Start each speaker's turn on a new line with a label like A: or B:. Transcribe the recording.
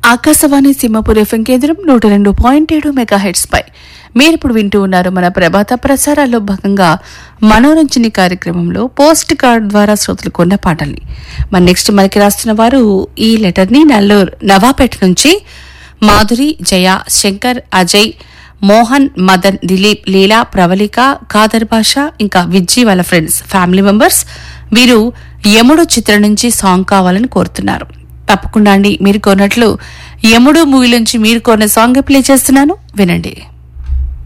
A: Akashvani Simhapur FM కేంద్రం నూట రెండు పాయింట్ ఏడు మెగా హెడ్స్ పై మీరు ఇప్పుడు వింటూ ఉన్నారు మన ప్రభాత ప్రసారాల్లో భాగంగా మనోరంజని కార్యక్రమంలో పోస్ట్ కార్డ్ ద్వారా శ్రోతలు కొన్న పాటల్ని మన నెక్స్ట్ మనకి రాస్తున్న వారు ఈ లెటర్ ని నెల్లూరు నవాపేట నుంచి మాధురి జయ శంకర్ అజయ్ మోహన్ మదన్ దిలీప్ లీలా ప్రవళిక ఖాదర్ భాష ఇంకా విజ్జి వాళ్ళ ఫ్రెండ్స్ ఫ్యామిలీ మెంబర్స్ వీరు యముడు చిత్రం నుంచి సాంగ్ కావాలని కోరుతున్నారు తప్పకుండా అండి మీరు కొన్నట్లు యముడు మూవీ నుంచి మీరు కొన్న సాంగ్ ప్లే చేస్తున్నాను వినండి